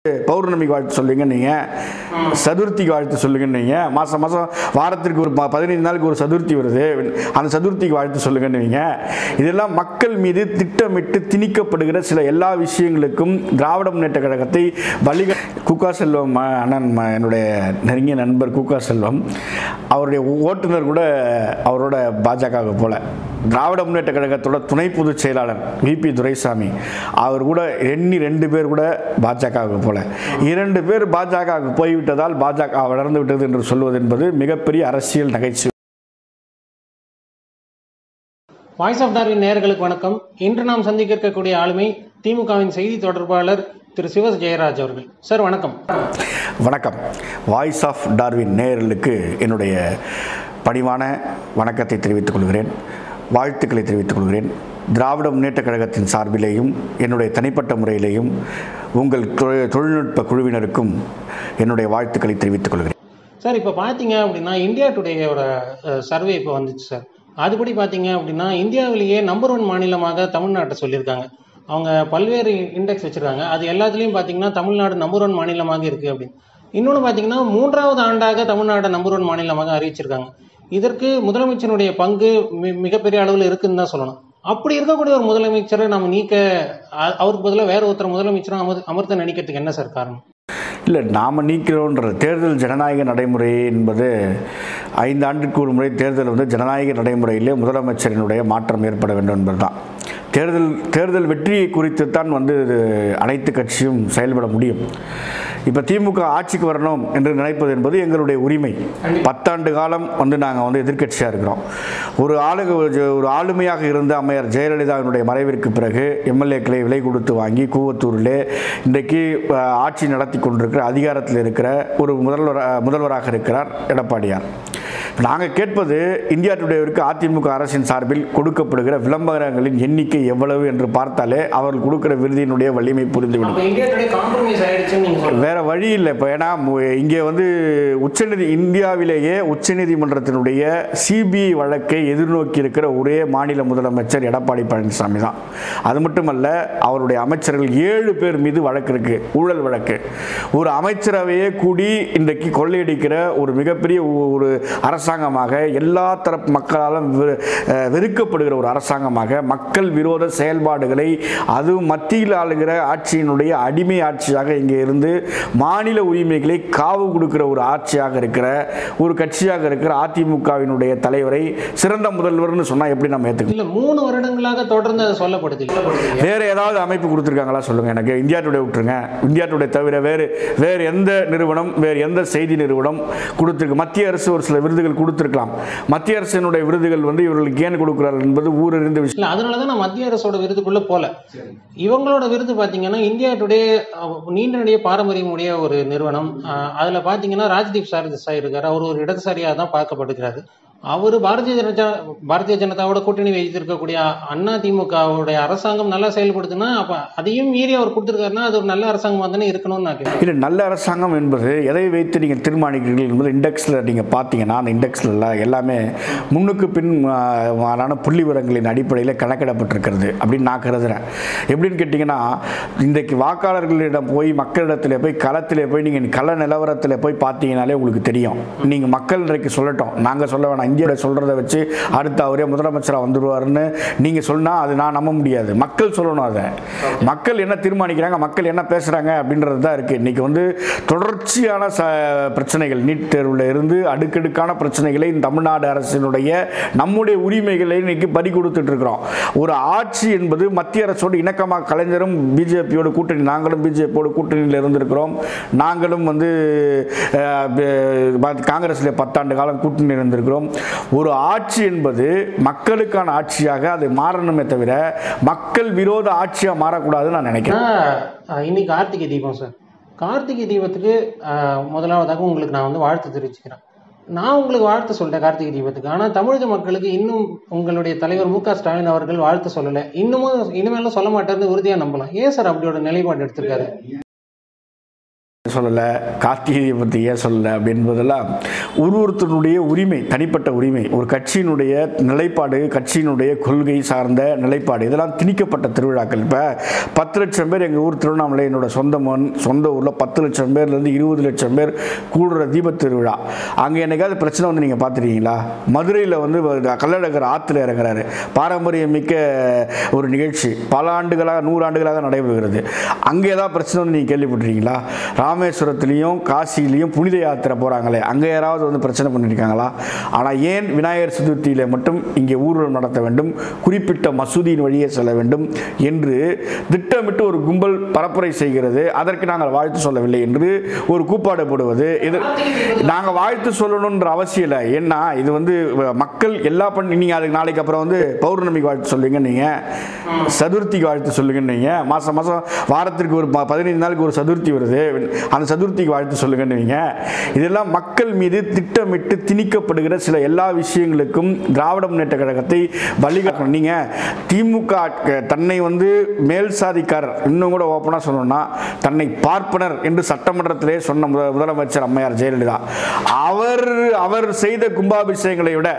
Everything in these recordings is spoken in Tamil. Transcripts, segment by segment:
பௌர்ணமிக்கு வாழ்த்து சொல்லுங்க நீங்கள் சதுர்த்திக்கு வாழ்த்து சொல்லுங்க நீங்கள் மாதம் மாதம் வாரத்திற்கு ஒரு ப- பதினைந்து நாளுக்கு ஒரு சதுர்த்தி வருது அந்த சதுர்த்திக்கு வாழ்த்து சொல்லுங்கன்னுவீங்க இதெல்லாம் மக்கள் மீது திட்டமிட்டு திணிக்கப்படுகிற சில எல்லா விஷயங்களுக்கும் திராவிட முன்னேற்ற கழகத்தை வழிக குக்கா செல்வம் அஹ், அண்ணன் ம- என்னுடைய நெருங்கிய நண்பர் குக்கா செல்வம் அவருடைய ஓட்டுநர் கூட அவரோட பாஜகவுக்கு போல திராவிட முன்னேற்ற கழகத்தோட துணை பொதுச் செயலாளர் விபி துரைசாமி அவர் கூட எண்ணி ரெண்டு பேர் கூட பாஜகவுக்கு போல இரண்டு பேர் பாஜகவுக்கு போய்விட்டதால் பாஜக வளர்ந்து விட்டது என்று சொல்வது என்பது மிகப்பெரிய அரசியல் நகைச்சுவை வாய்ஸ் ஆஃப் டார்வின் நேயர்களுக்கு வணக்கம் இன்று நாம் சந்திக்க இருக்கக்கூடிய ஆளுமை திமுகவின் செய்தி தொடர்பாளர் திரு சிவ ஜெயராஜ் அவர்கள் சார் வணக்கம் வணக்கம் வாய்ஸ் ஆஃப் டார்வின் நேயர்களுக்கு என்னுடைய பணிவான வணக்கத்தை தெரிவித்துக் கொள்கிறேன் வாழ்த்துக்களை தெரிவித்துக் கொள்கிறேன் திராவிட முன்னேற்ற கழகத்தின் சார்பிலேயும் என்னுடைய தனிப்பட்ட முறையிலேயும் உங்கள் தொ- தொழில்நுட்ப குழுவினருக்கும் என்னுடைய வாழ்த்துக்களை தெரிவித்துக் கொள்கிறேன் சார் இப்போ பார்த்தீங்க அப்படின்னா இந்தியா டுடேயோட சர்வே இப்போ வந்துச்சு சார் அதுபடி பார்த்தீங்க அப்படின்னா இந்தியாவிலேயே நம்பர் ஒன் மாநிலமாக தமிழ்நாட்டை சொல்லியிருக்காங்க அவங்க பல்வேறு இண்டெக்ஸ் வச்சிருக்காங்க அது எல்லாத்துலேயும் பார்த்தீங்கன்னா தமிழ்நாடு நம்பர் ஒன் மாநிலமாக இருக்குது அப்படின்னு இன்னொன்று பார்த்தீங்கன்னா மூன்றாவது ஆண்டாக தமிழ்நாடு நம்பர் ஒன் மாநிலமாக அறிவிச்சிருக்காங்க இதற்கு முதலமைச்சருடைய பங்கு மி- மிகப்பெரிய அளவில் இருக்குன்னு தான் சொல்லணும் அப்படி இருக்கக்கூடிய ஒரு முதலமைச்சரை நம்ம நீக்க அ- அவருக்கு பதிலாக வேற ஒருத்தர் முதலமைச்சரும் அமர் அமர்த்த நினைக்கிறதுக்கு என்ன சார் காரணம் இல்லை நாம் நீக்கிறோன்ற தேர்தல் ஜனநாயக நடைமுறை என்பது ஐந்து ஆண்டுக்கு ஒரு முறை தேர்தல் வந்து ஜனநாயக நடைமுறையிலே முதலமைச்சரினுடைய மாற்றம் ஏற்பட வேண்டும் என்பதுதான் தேர்தல் தேர்தல் வெற்றியை குறித்து தான் வந்து இது அனைத்து கட்சியும் செயல்பட முடியும் இப்போ திமுக ஆட்சிக்கு வரணும் என்று நினைப்பது என்பது எங்களுடைய உரிமை பத்தாண்டு காலம் வந்து நாங்கள் வந்து எதிர்க்கட்சியாக இருக்கிறோம் ஒரு ஆளு ஒரு ஆளுமையாக இருந்த அம்மையார் ஜெயலலிதாவினுடைய மறைவிற்கு பிறகு எம்எல்ஏக்களை விலை கொடுத்து வாங்கி கூவத்தூரிலே இன்றைக்கு அஹ், ஆட்சி நடத்தி கொண்டிருக்கிற அதிகாரத்தில் இருக்கிற ஒரு முதல்வர் முதல்வராக இருக்கிறார் எடப்பாடியார் நாங்கள் கேட்பது இந்தியா டுடேவிற்கு அதிமுக அரசின் சார்பில் கொடுக்கப்படுகிற விளம்பரங்களின் எண்ணிக்கை எவ்வளவு என்று பார்த்தாலே அவர்கள் கொடுக்கிற விருதியினுடைய வலிமை புரிந்துவிடும் அப்போ இந்தியா டுடே காம்ப்ரமைஸ் ஆயிடுச்சுன்னு நீங்கள் சொல்லுங்கள் வேற வழி இல்லை இப்போ ஏன்னா மு- இங்கே வந்து உச்சநீதி இந்தியாவிலேயே உச்சநீதிமன்றத்தினுடைய சிபிஐ வழக்கை எதிர்நோக்கி இருக்கிற ஒரே மாநில முதலமைச்சர் எடப்பாடி பழனிசாமி தான் அது மட்டுமல்ல அவருடைய அமைச்சர்கள் ஏழு பேர் மீது வழக்கு இருக்கு ஊழல் வழக்கு ஒரு அமைச்சரவையே கூடி இன்றைக்கு கொள்ளையடிக்கிற ஒரு மிகப்பெரிய ஒ- ஒரு அரசாங்கமாக எல்லா தரப்பு மக்களாலும் வெ- அஹ் வெறுக்கப்படுகிற ஒரு அரசாங்கமாக மக்கள் விரோத செயல்பாடுகளை அதுவும் மத்தியில் ஆளுகிற ஆட்சியினுடைய அடிமை ஆட்சியாக இங்கே இருந்து மாநில உரிமைகளை காவு கொடுக்கிற ஒரு ஆட்சியாக இருக்கிற ஒரு கட்சியாக இருக்கிற அதிமுகவினுடைய தலைவரை சிறந்த முதல்வர்னு சொன்னா எப்படி நம்ம ஏத்துக்கலாம் இல்ல மூணு வருடங்களாக தொடர்ந்து அது சொல்லப்படுது வேற ஏதாவது அமைப்பு கொடுத்துருக்காங்களா சொல்லுங்க எனக்கு இந்தியா டுடே விட்டுருங்க இந்தியா டுடே தவிர வேறு வேறு எந்த நிறுவனம் வேறு எந்த செய்தி நிறுவனம் கொடுத்துருக்கு மத்திய அரசு ஒரு சில விருதுகள் கொடுத்துருக்கலாம் மத்திய அரசினுடைய விருதுகள் வந்து இவர்களுக்கு ஏன் கொடுக்கிறார்கள் என்பது ஊரறிந்த விஷயம் இல்ல அதனாலதான் நான் மத்திய அரசோட விருதுக்குள்ள போல இவங்களோட விருது பாத்தீங்கன்னா இந்தியா டுடே அஹ், நீண்ட நெடிய பாரம்பரியம் உடைய ஒரு நிறுவனம் அஹ், அதுல பாத்தீங்கன்னா ராஜ்தீப் சார் சார் இருக்காரு அவர் ஒரு இடதுசாரியா தான் பார்க்கப்படுகிறாரு அவர் பாரதிய ஜனதா பாரதிய ஜனதாவோட கூட்டணி வைத்திருக்கக்கூடிய அண்ணா திமுகவுடைய அரசாங்கம் நல்லா செயல்படுதுன்னா அப்ப அதையும் மீறி அவர் கொடுத்திருக்காருன்னா அது ஒரு நல்ல அரசாங்கமா தானே இருக்கணும்னு நான் கேட்கிறேன் இல்லை நல்ல அரசாங்கம் என்பது எதை வைத்து நீங்கள் தீர்மானிக்கிறீர்கள் என்பது இண்டெக்ஸில் நீங்கள் பார்த்தீங்கன்னா அந்த இண்டெக்ஸில் எல்லாமே முன்னுக்கு பின் ஆ, மாறான புள்ளி விவரங்களின் அடிப்படையில் கணக்கிடப்பட்டிருக்கிறது அப்படின்னு நான் கருதுகிறேன் எப்படின்னு கேட்டிங்கன்னா இன்றைக்கு வாக்காளர்களிடம் போய் மக்களிடத்தில் போய் களத்தில் போய் நீங்கள் கள நிலவரத்தில் போய் பார்த்தீங்கனாலே உங்களுக்கு தெரியும் நீங்கள் மக்கள் இன்றைக்கு சொல்லட்டும் நாங்கள் சொல்ல வேணாம் இந்தியாவோட சொல்கிறத வச்சு அடுத்து அவரே முதலமைச்சராக வந்துடுவாருன்னு நீங்கள் சொன்னால் அது நான் நம்ப முடியாது மக்கள் சொல்லணும் அதை மக்கள் என்ன தீர்மானிக்கிறாங்க மக்கள் என்ன பேசுகிறாங்க அப்படின்றது தான் இருக்குது இன்றைக்கி வந்து தொடர்ச்சியான ச பிரச்சனைகள் நீட் தேர்வில் இருந்து அடுக்கடுக்கான பிரச்சனைகளை இந்த தமிழ்நாடு அரசினுடைய நம்முடைய உரிமைகளை இன்னைக்கு பறி கொடுத்துட்டு இருக்கிறோம் ஒரு ஆட்சி என்பது மத்திய அரசோடு இணக்கமாக கலைஞரும் பிஜேபியோட கூட்டணி நாங்களும் பிஜேபியோட கூட்டணியில் இருந்திருக்கிறோம் நாங்களும் வந்து அஹ், ப- காங்கிரஸில் பத்தாண்டு காலம் கூட்டணி இருந்திருக்கிறோம் ஒரு ஆட்சி என்பது மக்களுக்கான ஆட்சியாக அது மாறணுமே தவிர மக்கள் விரோத ஆட்சியாக மாறக்கூடாதுன்னு நான் நினைக்கிறேன் ஆனா, அஹ், இன்னைக்கு கார்த்திகை தீபம் சார் கார்த்திகை தீபத்துக்கு அஹ், முதலாவதாக உங்களுக்கு நான் வந்து வாழ்த்து தெரிவிச்சுக்கிறேன் நான் உங்களுக்கு வாழ்த்து சொல்லிட்டேன் கார்த்திகை தீபத்துக்கு ஆனா தமிழக மக்களுக்கு இன்னும் உங்களுடைய தலைவர் மு க ஸ்டாலின் அவர்கள் வாழ்த்து சொல்லலை இன்னமும் இனிமேலும் சொல்ல மாட்டாருன்னு உறுதியா நம்பலாம் ஏன் சார் அப்படியோட நிலைப்பாடு எடுத்திருக்காரு சொல்லலை கார்த்திகையை பற்றி ஏன் சொல்லலை அப்படின்பதெல்லாம் ஒரு ஒருத்தருடைய உரிமை தனிப்பட்ட உரிமை ஒரு கட்சியினுடைய நிலைப்பாடு கட்சியினுடைய கொள்கை சார்ந்த நிலைப்பாடு இதெல்லாம் திணிக்கப்பட்ட திருவிழாக்கள் இப்போ பத்து லட்சம் பேர் எங்கள் ஊர் திருவண்ணாமலை என்னோட சொந்த மண் சொந்த ஊரில் பத்து லட்சம் பேர்லேருந்து இருபது லட்சம் பேர் கூடுற தீபத் திருவிழா அங்கே என்னைக்காவது பிரச்சனை வந்து நீங்கள் பார்த்துருக்கீங்களா மதுரையில் வந்து கள்ளழகர் ஆற்றுல இறங்குறாரு பாரம்பரியம் மிக்க ஒரு நிகழ்ச்சி பல ஆண்டுகளாக நூறு ஆண்டுகளாக நடைபெறுகிறது அங்கே ஏதாவது பிரச்சனை வந்து நீங்கள் கேள்விப்பட்டிருக்கீங்களா ராமேஸ்வரத்துலேயும் காசிலையும் புனித யாத்திரை போகிறாங்களே அங்கே யாராவது வந்து பிரச்சனை பண்ணியிருக்காங்களா ஆனால் ஏன் விநாயகர் சதுர்த்தியில் மட்டும் இங்கே ஊர்வலம் நடத்த வேண்டும் குறிப்பிட்ட மசூதியின் வழியே செல்ல வேண்டும் என்று திட்டமிட்டு ஒரு கும்பல் பரப்புரை செய்கிறது அதற்கு நாங்கள் வாழ்த்து சொல்லவில்லை என்று ஒரு கூப்பாடு போடுவது இது நாங்கள் வாழ்த்து சொல்லணுன்ற அவசியம் இல்லை ஏன்னா இது வந்து மக்கள் எல்லா பண்ணி நீங்கள் அதுக்கு நாளைக்கு அப்புறம் வந்து பௌர்ணமிக்கு வாழ்த்து சொல்லுவீங்க நீங்கள் சதுர்த்திக்கு வாழ்த்து சொல்லுங்க நீங்கள் மாதம் மாதம் வாரத்திற்கு ஒரு ப- பதினைந்து நாளுக்கு ஒரு சதுர்த்தி வருது அந்த சதுர்த்திக்கு வாழ்த்து சொல்லுங்கன்னு இதெல்லாம் மக்கள் மீது திட்டமிட்டு திணிக்கப்படுகிற சில எல்லா விஷயங்களுக்கும் திராவிட முன்னேற்ற கழகத்தை வழிகாட்டணும் நீங்கள் திமுக க- தன்னை வந்து மேல் சாதிக்காரர் இன்னும் கூட ஓப்பனாக சொல்லணும்னா தன்னை பார்ப்பனர் என்று சட்டமன்றத்திலே சொன்ன முத- முதலமைச்சர் அம்மையார் ஜெயலலிதா அவர் அவர் செய்த கும்பாபிஷேகங்களை விட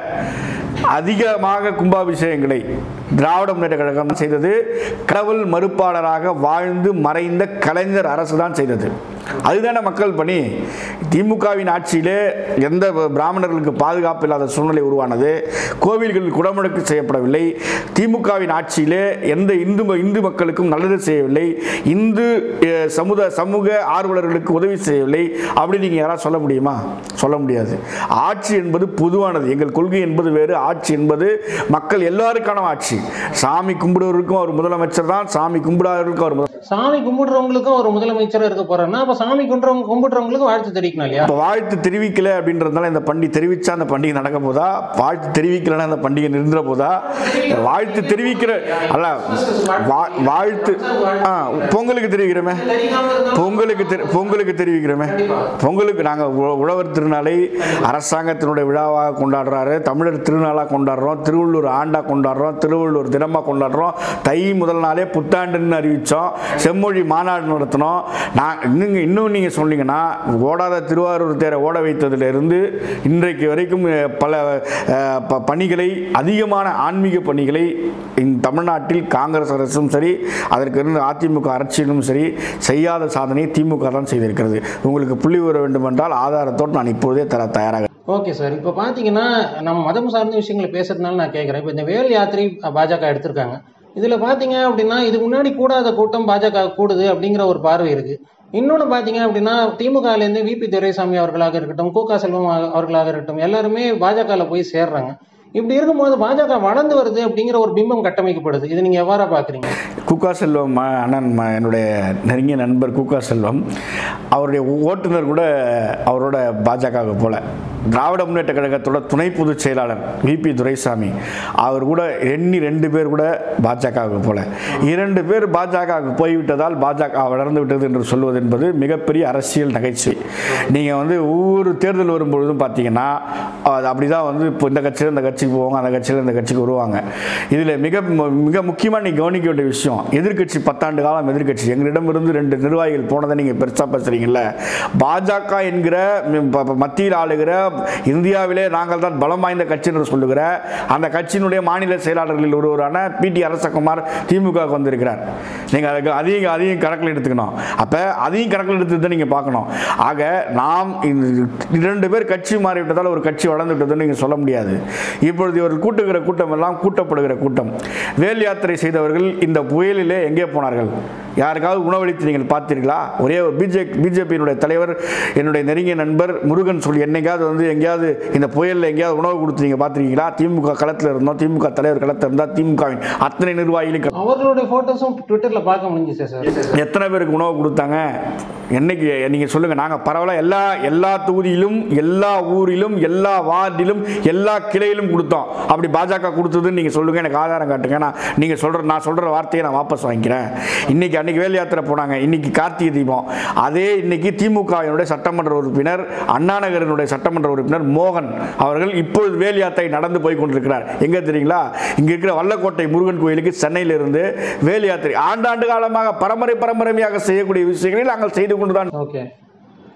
அதிகமாக கும்பாபிஷேகங்களை திராவிட முன்னேற்ற கழகம் செய்தது கடவுள் மறுப்பாளராக வாழ்ந்து மறைந்த கலைஞர் அரசு தான் செய்தது அதுதானே மக்கள் பணி திமுகவின் ஆட்சியிலே எந்த பிராமணர்களுக்கு பாதுகாப்பு இல்லாத சூழ்நிலை உருவானது கோவில்கள் குடமுடக்கு செய்யப்படவில்லை திமுகவின் ஆட்சியிலே எந்த இந்து இந்து மக்களுக்கும் நல்லது செய்யவில்லை இந்து அஹ், சமுத சமூக ஆர்வலர்களுக்கு உதவி செய்யவில்லை அப்படி நீங்கள் யாராவது சொல்ல முடியுமா சொல்ல முடியாது ஆட்சி என்பது பொதுவானது எங்கள் கொள்கை என்பது வேறு ஆட்சி என்பது மக்கள் எல்லாருக்கான ஆட்சி சாமி கும்பிடுவருக்கும் அவர் முதலமைச்சர் தான் சாமி கும்பிடாதவருக்கும் அவர் முதல் சாமி கும்பிடுறவங்களுக்கும் ஒரு முதலமைச்சர் இருக்க போறாருன்னா அப்ப சாமி கும்பிடுறவங்க கும்பிடுறவங்களுக்கு வாழ்த்து தெரிவிக்கணும் இல்லையா இப்போ வாழ்த்து தெரிவிக்கல அப்படின்றதுனால இந்த பண்டிகை தெரிவிச்சா அந்த பண்டிகை நடக்க போதா வாழ்த்து தெரிவிக்கலன்னா அந்த பண்டிகை நிறுந்துற போதா வாழ்த்து தெரிவிக்கிற அல்ல வா- வாழ்த்து ஆ பொங்கலுக்கு தெரிவிக்கிறோமே பொங்கலுக்கு தெரி- பொங்கலுக்கு தெரிவிக்கிறோமே பொங்கலுக்கு நாங்கள் உழவர் திருநாளை அரசாங்கத்தினுடைய விழாவாக கொண்டாடுறாரு தமிழர் திருநாளாக கொண்டாடுறோம் திருவள்ளூர் ஆண்டா கொண்டாடுறோம் திருவள்ளூர் தினமாக கொண்டாடுறோம் தை முதல் நாளே புத்தாண்டுன்னு அறிவித்தோம் செம்மொழி மாநாடு நடத்தினோம் நான் இன்னும் இன்னும் நீங்கள் சொன்னீங்கன்னா ஓடாத திருவாரூர் தேரை ஓட வைத்ததிலிருந்து இன்றைக்கு வரைக்கும் அஹ், பல அஹ், ப- பணிகளை அதிகமான ஆன்மீக பணிகளை இந்த தமிழ்நாட்டில் காங்கிரஸ் அரசும் சரி அதற்கு இருந்து அதிமுக அரசியலும் சரி செய்யாத சாதனை திமுக தான் செய்திருக்கிறது உங்களுக்கு புள்ளி வர வேண்டுமென்றால் ஆதாரத்தோடு நான் இப்போதே தர தயாராக ஓகே சார் இப்போ பார்த்தீங்கன்னா நம்ம மதம் சார்ந்த விஷயங்களை பேசுறதுனால நான் கேட்குறேன் இப்போ இந்த வேல் யாத்திரை பாஜக எடுத்திருக்காங்க இதில் பார்த்தீங்க அப்படின்னா இதுக்கு முன்னாடி கூடாத கூட்டம் பாஜக கூடுது அப்படிங்கிற ஒரு பார்வை இருக்கு இன்னொன்று பார்த்தீங்க அப்படின்னா திமுகலேருந்து விபி துரைசாமி அவர்களாக இருக்கட்டும் கூகா செல்வம் அவ- அவர்களாக இருக்கட்டும் எல்லாருமே பாஜகவில் போய் சேர்றாங்க இப்படி இருக்கும்போது பாஜக வளர்ந்து வருது அப்படிங்கிற ஒரு பிம்பம் கட்டமைக்கப்படுது இதை நீங்கள் எவ்வாறா பார்க்குறீங்க குக்கா செல்வம் ம- அண்ணன் ம- என்னுடைய நெருங்கிய நண்பர் குக்கா செல்வம் அவருடைய ஓட்டுநர் கூட அவரோட பாஜகவுக்கு போல திராவிட முன்னேற்ற கழகத்தோட துணை பொதுச் செயலாளர் விபி துரைசாமி அவர் கூட எண்ணி ரெண்டு பேர் கூட பாஜகவுக்கு போல இரண்டு பேர் பாஜகவுக்கு போய்விட்டதால் பாஜக வளர்ந்து விட்டது என்று சொல்வது என்பது மிகப்பெரிய அரசியல் நகைச்சுவை நீங்கள் வந்து ஒவ்வொரு தேர்தல் வரும்பொழுதும் பார்த்தீங்கன்னா அது அப்படி தான் வந்து இப்போ இந்த கட்சியில் இந்த கட்சிக்கு போவாங்க அந்த கட்சியில் இந்த கட்சிக்கு வருவாங்க இதில் மிக மிக முக்கியமாக நீங்கள் கவனிக்க வேண்டிய விஷயம் எதிர்க்கட்சி பத்தாண்டு காலம் எதிர்க்கட்சி எங்களிடமிருந்து ரெண்டு நிர்வாகிகள் போனதை நீங்கள் பெருசாக பேசுகிறீங்கல்ல பாஜக என்கிற ம- ப- ப- மத்தியில் ஆளுகிற இந்தியாவிலே நாங்கள் தான் பலம் வாய்ந்த கட்சி என்று சொல்லுகிற அந்த கட்சியினுடைய மாநில செயலாளர்களில் ஒருவரான பிடி அரசகுமார் திமுக வந்திருக்கிறார் நீங்கள் அதுக்கு அதையும் அதையும் கணக்கில் எடுத்துக்கணும் அப்போ அதையும் கணக்கில் எடுத்து தான் நீங்கள் பார்க்கணும் ஆக நாம் இந்த இரண்டு பேர் கட்சி மாறிவிட்டதால் ஒரு கட்சி வளர்ந்து விட்டதுன்னு நீங்கள் சொல்ல முடியாது இப்பொழுது இவர்கள் கூட்டுகிற கூட்டம் எல்லாம் கூட்டப்படுகிற கூட்டம் வேல் யாத்திரை செய்தவர்கள் இந்த புயலிலே எங்கே போனார்கள் யாருக்காவது உணவளித்து நீங்கள் பார்த்தீர்களா ஒரே ஒரு பிஜே பிஜேபியினுடைய தலைவர் என்னுடைய நெருங்கிய நண்பர் முருகன் சொல்லி என்னைக்காவது வந்து எங்கேயாவது இந்த புயலில் எங்கேயாவது உணவு கொடுத்து நீங்கள் பார்த்துருக்கீங்களா திமுக களத்தில் இருந்தோம் திமுக தலைவர் களத்தில் இருந்தால் திமுகவின் அத்தனை நிர்வாகிகளும் அவர்களுடைய ஃபோட்டோஸும் ட்விட்டரில் பார்க்க முடிஞ்சுச்சு சார் எத்தனை பேருக்கு உணவு கொடுத்தாங்க என்னைக்கு நீங்கள் சொல்லுங்கள் நாங்கள் பரவாயில்ல எல்லா எல்லா தொகுதியிலும் எல்லா ஊரிலும் எல்லா வார்டிலும் எல்லா கிளையிலும் கொடுத்தோம் அப்படி பாஜக கொடுத்ததுன்னு நீங்கள் சொல்லுங்கள் எனக்கு ஆதாரம் காட்டுங்க நான் நீங்கள் சொல்கிற நான் சொல்கிற வார்த்தையை நான் வாபஸ் வாங்கிக்கிறேன் இன்னைக்கு அன்னைக்கு வேல் யாத்திரை போனாங்க இன்னைக்கு கார்த்திகை தீபம் அதே இன்னைக்கு திமுகவினுடைய சட்டமன்ற உறுப்பினர் அண்ணா நகரினுடைய சட்டமன்ற உறுப்பினர் மோகன் அவர்கள் இப்பொழுது வேல் யாத்திரை நடந்து போய் கொண்டிருக்கிறார் எங்கே தெரியுங்களா இங்கே இருக்கிற வல்லக்கோட்டை முருகன் கோயிலுக்கு சென்னையிலிருந்து வேல் யாத்திரை ஆண்டாண்டு காலமாக பரம்பரை பரம்பரையாக செய்யக்கூடிய விஷயங்களை நாங்கள் செய்து கொண்டுதான் ஓகே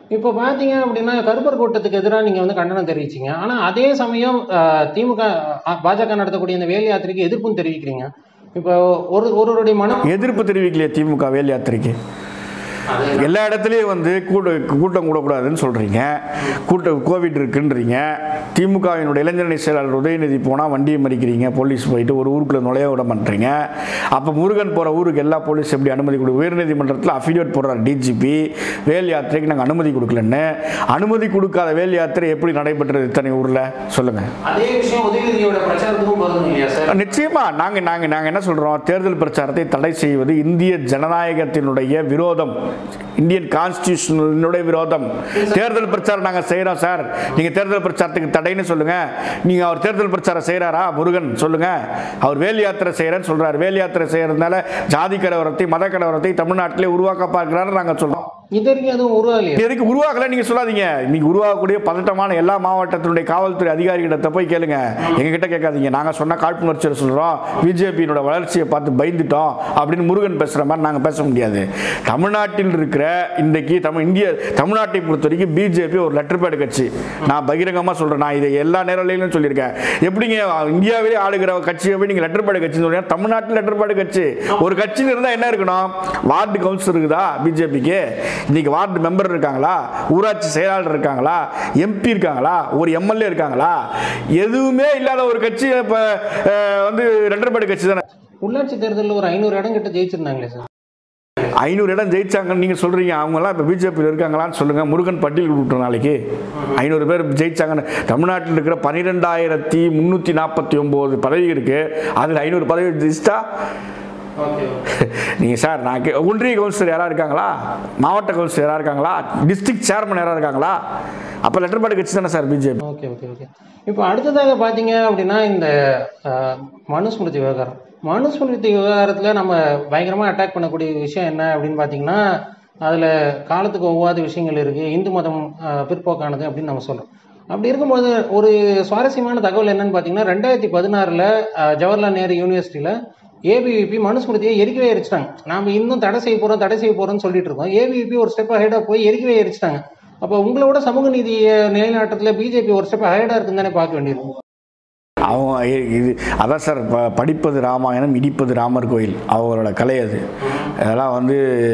இப்போ பார்த்தீங்க அப்படின்னா கருப்பர் கூட்டத்துக்கு எதிராக நீங்கள் வந்து கண்டனம் தெரிவிச்சீங்க ஆனால் அதே சமயம் அஹ், திமுக அஹ், பாஜக நடத்தக்கூடிய இந்த வேல் யாத்திரைக்கு எதிர்ப்பும் தெரிவிக்கிறீங்க இப்போ ஒரு ஒருவருடைய மனம் எதிர்ப்பு தெரிவிக்கலையே திமுக வேல் யாத்திரைக்கு எல்லா இடத்துலையும் வந்து கூட கூட்டம் கூடக்கூடாதுன்னு சொல்கிறீங்க கூட்டம் கோவிட் இருக்குன்றீங்க திமுகவினுடைய இளைஞரணி செயலாளர் உதயநிதி போனால் வண்டியை மறிக்கிறீங்க போலீஸ் போயிட்டு ஒரு ஊருக்குள்ள நுழைய விட மாட்டீங்க அப்போ முருகன் போகிற ஊருக்கு எல்லா போலீஸ் எப்படி அனுமதி கொடு உயர்நீதிமன்றத்தில் அஃபிடேட் போடுறார் டிஜிபி வேல் யாத்திரைக்கு நாங்கள் அனுமதி கொடுக்கலன்னு அனுமதி கொடுக்காத வேல் யாத்திரை எப்படி நடைபெற்றது இத்தனை ஊரில் சொல்லுங்கள் அதே விஷயம் உதயநிதியோட பிரச்சாரத்துக்கும் பொருந்தும் இல்லையா சார் நிச்சயமா நாங்க நாங்க நாங்க என்ன சொல்றோம் தேர்தல் பிரச்சாரத்தை தடை செய்வது இந்திய ஜனநாயகத்தினுடைய விரோதம் இந்தியன் கான்ஸ்டியூஷனுடைய விரோதம் தேர்தல் பிரச்சாரம் நாங்க செய்யறோம் சார் நீங்க தேர்தல் பிரச்சாரத்துக்கு தடைன்னு சொல்லுங்க நீங்க அவர் தேர்தல் பிரச்சாரம் செய்யறாரா முருகன் சொல்லுங்க அவர் வேல் யாத்திரை செய்யறேன்னு சொல்றாரு வேல் யாத்திரை செய்யறதுனால ஜாதி கலவரத்தை மத கலவரத்தை தமிழ்நாட்டிலே உருவாக்க பார்க்கிறாரு நாங்க சொல்றோம் இது வரைக்கும் எதுவும் உருவாகலையா இது வரைக்கும் உருவாகல நீங்க சொல்லாதீங்க இன்னைக்கு உருவாகக்கூடிய பதட்டமான எல்லா மாவட்டத்தினுடைய காவல்துறை அதிகாரிகிட்ட போய் கேளுங்க எங்க கிட்ட கேட்காதீங்க நாங்க சொன்ன காழ்ப்புணர்ச்சியை சொல்றோம் பிஜேபியினோட வளர்ச்சியை பார்த்து பயந்துட்டோம் அப்படின்னு முருகன் பேசுற மாதிரி நாங்க பேச முடியாது தமிழ்நாட்டில் இருக்கிற இன்றைக்கு தமிழ் இந்திய தமிழ்நாட்டை பொறுத்த வரைக்கும் பிஜேபி ஒரு லெட்டர் பேடு கட்சி நான் பகிரங்கமா சொல்றேன் நான் இதை எல்லா நேரலையிலும் சொல்லியிருக்கேன் எப்படிங்க இந்தியாவிலே ஆளுகிற கட்சியை போய் நீங்க லெட்டர் பேடு கட்சின்னு சொல்றீங்க தமிழ்நாட்டில் லெட்டர் பேடு கட்சி ஒரு கட்சின்னு இருந்தா என்ன இருக்கணும் வார்டு கவுன்சிலர் இருக்குதா பிஜேபிக்கு இன்னைக்கு வார்டு மெம்பர் இருக்காங்களா ஊராட்சி செயலாளர் இருக்காங்களா எம்பி இருக்காங்களா ஒரு எம்எல்ஏ இருக்காங்களா எதுவுமே இல்லாத ஒரு கட்சி இப்போ வந்து லெட்டர் பேடு கட்சி தானே உள்ளாட்சி தேர்தலில் ஒரு ஐநூறு இடம் கிட்ட ஜெயிச்சிருந்தாங்களே சார் ஐநூறு இடம் ஜெயிச்சாங்கன்னு நீங்கள் சொல்கிறீங்க அவங்கெல்லாம் இப்போ பிஜேபியில் இருக்காங்களான்னு சொல்லுங்கள் முருகன் பட்டியல் விட்டுரும் நாளைக்கு ஐநூறு பேர் ஜெயிச்சாங்கன்னு தமிழ்நாட்டில் இருக்கிற பன்னிரெண்டாயிரத்தி முந்நூற்றி நாற்பத்தி ஒம்பது பதவி இருக்குது அதில் ஐநூறு பதவி ஜெயிச்சிட்டா ஓகே நீங்கள் சார் நான் கே ஒன்றிய கவுன்சிலர் யாராக இருக்காங்களா மாவட்ட கவுன்சிலர் யாராக இருக்காங்களா டிஸ்ட்ரிக்ட் சேர்மன் யாராக இருக்காங்களா அப்போ லெட்டர் பேடு கட்சி தானே sir BJP okay okay okay இப்போ அடுத்ததாக பார்த்தீங்க அப்படின்னா இந்த அஹ், மனுஸ்மிருதி விவகாரம் மனுஸ்மிருதி விவகாரத்தில் நம்ம பயங்கரமாக அட்டாக் பண்ணக்கூடிய விஷயம் என்ன அப்படின்னு பார்த்தீங்கன்னா அதில் காலத்துக்கு ஒவ்வாத விஷயங்கள் இருக்குது இந்து மதம் அஹ், பிற்போக்கானது அப்படின்னு நம்ம சொல்கிறோம் அப்படி இருக்கும்போது ஒரு சுவாரஸ்யமான தகவல் என்னன்னு பார்த்தீங்கன்னா ரெண்டாயிரத்தி பதினாறில் ஜவஹர்லால் நேரு யூனிவர்சிட்டியில் ஏபிவிபி மனுஸ்மிருதியை எரிக்கவே எரிச்சிட்டாங்க நாம இன்னும் தடை செய்ய போறோம் தடை செய்ய போறோம்னு சொல்லிட்டு இருக்கோம் ஏபிவிபி ஒரு ஸ்டெப் ஹைடா போய் எரிக்கவே எரிச்சிட்டாங்க அப்போ உங்களோட சமூக நீதியை நிலைநாட்டத்தில் பிஜேபி ஒரு ஸ்டெப் ஹைடா இருக்குன்னு தானே பார்க்க வேண்டியிருக்கும் அவங்க இ- இது அதான் சார் ப படிப்பது ராமாயணம் இடிப்பது ராமர் கோயில் அவங்களோட கலை அது அதெல்லாம் வந்து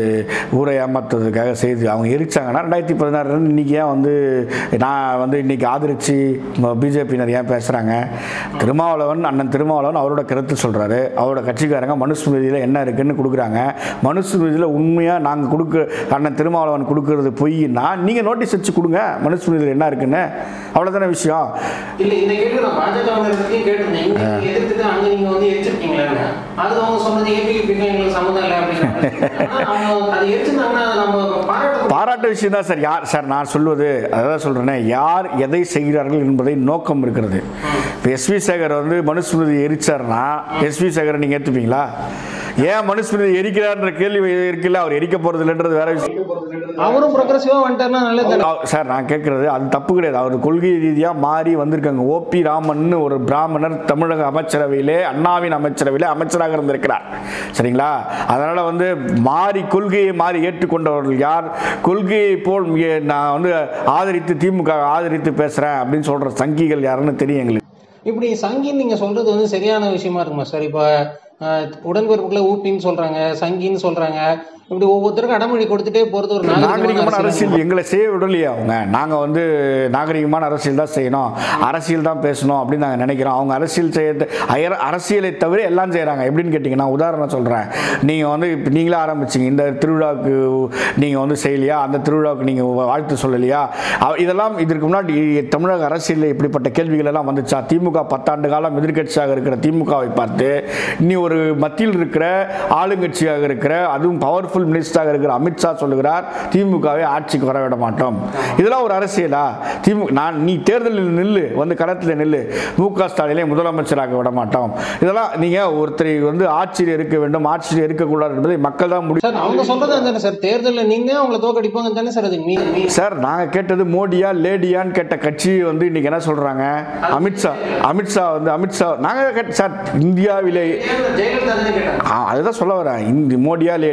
ஊரை ஏமாத்துறதுக்காக செய்து அவங்க எரிச்சாங்கன்னா ரெண்டாயிரத்தி பதினாறுலேருந்து இன்றைக்கி ஏன் வந்து நான் வந்து இன்றைக்கி ஆதரித்து பிஜேபியினர் ஏன் பேசுகிறாங்க திருமாவளவன் அண்ணன் திருமாவளவன் அவரோட கருத்து சொல்கிறாரு அவரோட கட்சிக்காரங்க மனுஸ்மிருதியில் என்ன இருக்குன்னு கொடுக்குறாங்க மனுஸ்மிருதியில் உண்மையாக நாங்கள் கொடுக்க அண்ணன் திருமாவளவன் கொடுக்கறது பொய்னா நீங்கள் நோட்டீஸ் வச்சு கொடுங்க மனுஸ்மிருதியில் என்ன இருக்குன்னு அவ்வளோதானே விஷயம் இல்ல இந்த கேள்வி நான் பாஜகவினருக்கையும் கேட்டிருந்தேன் இங்க நீங்க எதிர்த்துட்டு அங்க நீங்க வந்து எரிச்சிருக்கீங்களான்னு அது அவங்க சொன்னது ஏபிவிபிக்கும் எங்களுக்கு சம்மந்தம் இல்லை அப்படின்னு ஆனா அவங்க அது எரிச்சிருந்தாங்கன்னா அதை நம்ம பாராட்ட பாராட்ட விஷயம் தான் சார் யார் சார் நான் சொல்வது அதான் சொல்கிறேனே யார் எதை செய்கிறார்கள் என்பதை நோக்கம் இருக்கிறது இப்போ எஸ்வி சேகர் வந்து மனுஸ்மிருதி எரிச்சார்னா எஸ்வி சேகரை நீங்கள் ஏற்றுப்பீங்களா ஏன் மனுஸ்மிருதி எரிக்கிறார்ன்ற கேள்வி இருக்குல்ல அவர் எரிக்க போகிறது இல்லைன்றது வேற விஷயம் அவரும் ப்ரொக்ரஸிவா வந்துட்டாருன்னா நல்லது தானே அவர் சார் நான் கேட்குறது அது தப்பு கிடையாது அவர் கொள்கை ரீதியாக மாறி வந்திருக்காங்க ஓபி ராமன் ஒரு பிராமணர் தமிழக அமைச்சரவையிலே அண்ணாவின் அமைச்சரவையிலே அமைச்சராக இருந்திருக்கிறார் சரிங்களா அதனால் வந்து மாறி கொள்கையை மாறி ஏற்றுக்கொண்டவர்கள் யார் கொள்கையை போல் இங்கே நான் வந்து ஆதரித்து திமுக ஆதரித்து பேசுகிறேன் அப்படின்னு சொல்கிற சங்கிகள் யாருன்னு தெரியும் எங்களுக்கு இப்படி சங்கின்னு நீங்க சொல்றது வந்து சரியான விஷயமா இருக்குமா சார் இப்போ அஹ், உடன்பிறப்புகளை ஊப்பின்னு சொல்றாங்க சங்கின்னு சொல்றாங்க இப்படி ஒவ்வொருத்தருக்கும் அடமொழி கொடுத்துட்டே போறது ஒரு நாகரிகமான அரசியல் அரசியல் எங்களை செய்ய விடலையே அவங்க நாங்கள் வந்து நாகரிகமான அரசியல் தான் செய்யணும் அரசியல் தான் பேசணும் அப்படின்னு நாங்கள் நினைக்கிறோம் அவங்க அரசியல் செய்ய அயர- அரசியலை தவிர எல்லாம் செய்கிறாங்க எப்படின்னு கேட்டிங்கன்னா உதாரணம் சொல்கிறேன் நீங்கள் வந்து இப்போ நீங்களே ஆரம்பிச்சிங்க இந்த திருவிழாவுக்கு நீங்கள் வந்து செய்யலையா அந்த திருவிழாவுக்கு நீங்கள் வாழ்த்து சொல்லலையா அவ- இதெல்லாம் இதற்கு முன்னாடி தமிழக அரசியலில் இப்படிப்பட்ட கேள்விகள் எல்லாம் வந்துச்சா திமுக பத்தாண்டு காலம் எதிர்க்கட்சியாக இருக்கிற திமுகவை பார்த்து இனி ஒரு மத்தியில் இருக்கிற ஆளுங்கட்சியாக இருக்கிற அதுவும் பவர்ஃபுல் மினிஸ்டராக இருக்கிற அமித்ஷா சொல்லுகிறார் திமுகவை ஆட்சிக்கு வர விட மாட்டோம் இதெல்லாம் ஒரு அரசியலா திமுக நான் நீ தேர்தலில் நில்லு வந்து களத்தில் நில்லு மு க ஸ்டாலினை முதலமைச்சராக விட மாட்டோம் இதெல்லாம் நீங்கள் ஒருத்தரை வந்து ஆட்சியில் இருக்க வேண்டும் ஆட்சியில் இருக்கக்கூடாது என்பதை மக்கள் தான் முடிவு சார் அவங்க சொல்றது தானே சார் தேர்தலில் நீங்க அவங்கள தோக்கடிப்பாங்க தானே சார் அது மீ மீ- சார் நாங்கள் கேட்டது மோடியா லேடியான்னு கேட்ட கட்சி வந்து இன்னைக்கு என்ன சொல்கிறாங்க அமித்ஷா அமித்ஷா வந்து அமித்ஷா நாங்கள் கேட்ட சார் இந்தியாவிலே ஜெயலலிதா தானே கேட்டாங்க ஆ, அதுதான் சொல்ல வரேன் இந்த மோடியா லேடியான்னு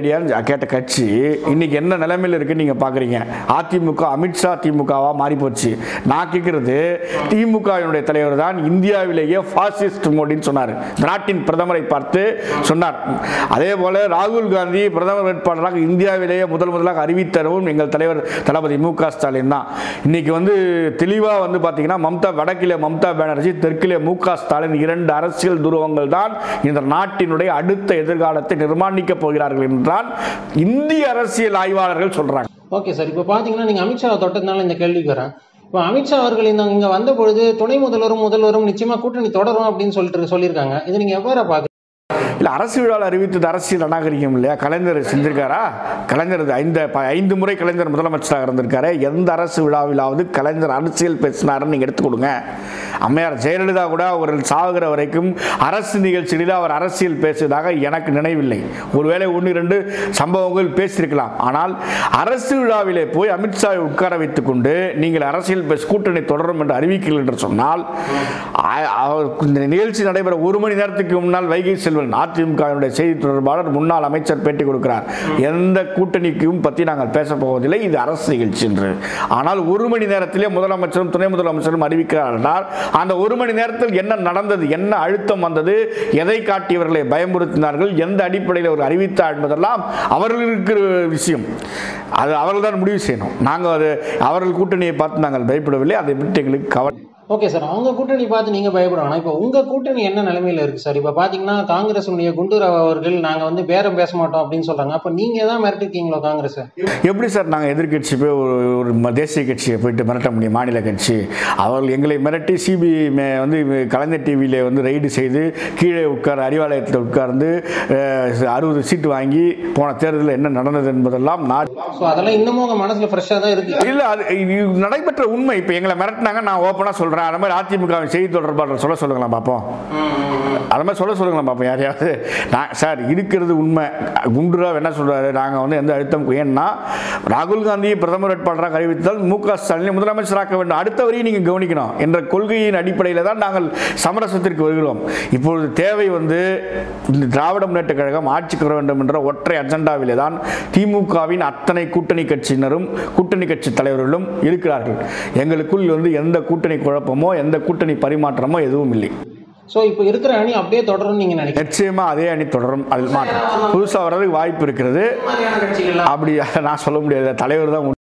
கேட்ட கட்சி இன்னைக்கு என்ன நிலைமையில் இருக்குன்னு நீங்க பாக்குறீங்க அதிமுக அமித்ஷா திமுகவா மாறி போச்சு நான் கேட்கறது திமுகவினுடைய தலைவர் தான் இந்தியாவிலேயே பாசிஸ்ட் மோடின்னு சொன்னார் இந்த நாட்டின் பிரதமரை பார்த்து சொன்னார் அதே போல ராகுல் காந்தி பிரதமர் வேட்பாளராக இந்தியாவிலேயே முதல் முதலாக அறிவித்தரவும் எங்கள் தலைவர் தளபதி மு க ஸ்டாலின் தான் இன்னைக்கு வந்து தெளிவா வந்து பாத்தீங்கன்னா மம்தா வடக்கிலே மம்தா பானர்ஜி தெற்கிலே மு க ஸ்டாலின் இரண்டு அரசியல் துருவங்கள் தான் இந்த நாட்டினுடைய அடுத்த எதிர்காலத்தை நிர்மாணிக்கப் போகிறார்கள் என்றால் இந்திய அரசியல் ஆய்வாளர்கள் சொல்றாங்க ஓகே சார் இப்போ பார்த்தீங்கன்னா நீங்கள் அமித்ஷாவை தொட்டதுனால இந்த கேள்விக்கு வரேன் இப்போ அமித்ஷா அவர்கள் இந்த இங்கே வந்த பொழுது துணை முதல்வரும் முதல்வரும் நிச்சயமா கூட்டணி தொடரும் அப்படின்னு சொல்லிட்டு சொல்லியிருக்காங்க இது நீங்கள் எவ்வாறு பார்க்குறீங்க இல்ல அரசு விழாவில் அறிவித்தது அரசியல் அநாகரிகம் இல்லையா கலைஞர் செஞ்சிருக்காரா கலைஞர் ஐந்து ப- ஐந்து முறை கலைஞர் முதலமைச்சராக இருந்திருக்காரு எந்த அரசு விழாவிலாவது கலைஞர் அரசியல் பேசினாருன்னு நீங்க எடுத்து கொடுங்க அம்மையார் ஜெயலலிதா கூட அவர்கள் சாகுகிற வரைக்கும் அரசு நிகழ்ச்சிகளில் அவர் அரசியல் பேசியதாக எனக்கு நினைவில்லை ஒருவேளை ஒன்று இரண்டு சம்பவங்கள் பேசியிருக்கலாம் ஆனால் அரசு விழாவிலே போய் அமித்ஷாவை உட்கார வைத்துக் கொண்டு நீங்கள் அரசியல் பேச கூட்டணி தொடரும் என்று அறிவிக்கிறீர்கள் என்று சொன்னால் அ- அவர் இந்த நிகழ்ச்சி நடைபெற ஒரு மணி நேரத்துக்கு முன்னால் வைகை செல்வன் அதிமுகவினுடைய செய்தி தொடர்பாளர் முன்னாள் அமைச்சர் பேட்டி கொடுக்கிறார் எந்த கூட்டணிக்கும் பற்றி நாங்கள் பேசப் போவதில்லை இது அரசு நிகழ்ச்சி என்று ஆனால் ஒரு மணி நேரத்திலே முதலமைச்சரும் துணை முதலமைச்சரும் அறிவிக்கிறார் என்றால் அந்த ஒரு மணி நேரத்தில் என்ன நடந்தது என்ன அழுத்தம் வந்தது எதை காட்டி இவர்களை பயமுறுத்தினார்கள் எந்த அடிப்படையில் அவர் அறிவித்தார் என்பதெல்லாம் அவர்கள் இருக்கிற விஷயம் அது அவர்கள் தான் முடிவு செய்யணும் நாங்கள் அது அவர்கள் கூட்டணியை பார்த்து நாங்கள் பயப்படவில்லை அதை விட்டு எங்களுக்கு கவலை ஓகே சார் அவங்க கூட்டணி பார்த்து நீங்க பயப்படணும் இப்போ உங்க கூட்டணி என்ன நிலைமையில இருக்கு சார் இப்போ பாத்தீங்கன்னா காங்கிரஸுடைய குண்டுராவ் அவர்கள் நாங்க வந்து பேரம் பேச மாட்டோம் அப்படின்னு சொல்றாங்க அப்ப நீங்க தான் மிரட்டிருக்கீங்களோ காங்கிரஸ் எப்படி சார் நாங்கள் எதிர்க்கட்சி போய் ஒரு ஒரு ம- தேசிய கட்சியை போயிட்டு மிரட்ட முடியும் மாநில கட்சி அவர்கள் எங்களை மிரட்டி சிபிஐ வந்து கலைஞர் டிவியில் வந்து ரைடு செய்து கீழே உட்கார அறிவாலயத்தில் உட்கார்ந்து அறுபது சீட்டு வாங்கி போன தேர்தலில் என்ன நடந்தது என்பதெல்லாம் நான் ஸோ அதெல்லாம் இன்னமும் உங்க மனசுல ஃப்ரெஷ்ஷா தான் இருக்கு இல்ல அது இது நடைபெற்ற உண்மை இப்போ எங்களை மிரட்டினாங்க நான் ஓப்பனாக சொல்கிறேன் அது மாதிரி அதிமுக செய்தி தொடர்பாளர் சொல்ல சொல்லுங்களா பார்ப்போம் அது மாதிரி சொல்ல சொல்லுங்களா பார்ப்போம் யாரையாவது நான் சார் இருக்கிறது உண்மை குண்டுராவ் என்ன சொல்றாரு நாங்கள் வந்து எந்த அழுத்தம் ஏன்னா ராகுல் காந்தியை பிரதமர் வேட்பாளராக அறிவித்தால் மு க ஸ்டாலினை முதலமைச்சராக்க வேண்டும் அடுத்த வரையும் நீங்கள் கவனிக்கணும் என்ற கொள்கையின் அடிப்படையில் தான் நாங்கள் சமரசத்திற்கு வருகிறோம் இப்பொழுது தேவை வந்து இந்த திராவிட முன்னேற்ற கழகம் ஆட்சிக்கு வர வேண்டும் என்ற ஒற்றை அஜெண்டாவிலே தான் திமுகவின் அத்தனை கூட்டணி கட்சியினரும் கூட்டணி கட்சி தலைவர்களும் இருக்கிறார்கள் எங்களுக்குள் வந்து எந்த கூட்டணி குழப்பமோ எந்த கூட்டணி பரிமாற்றமோ எதுவும் இல்லை ஸோ இப்போ இருக்கிற அணி அப்படியே தொடரும்னு நீங்க நினைக்கிறீங்க நிச்சயமா அதே அணி தொடரும் அதில் மாற்றம் புதுசாக வர்றதுக்கு வாய்ப்பு இருக்கிறது மாதிரியான கட்சிகள் அப்படி நான் சொல்ல முடியாது தலைவர் தான்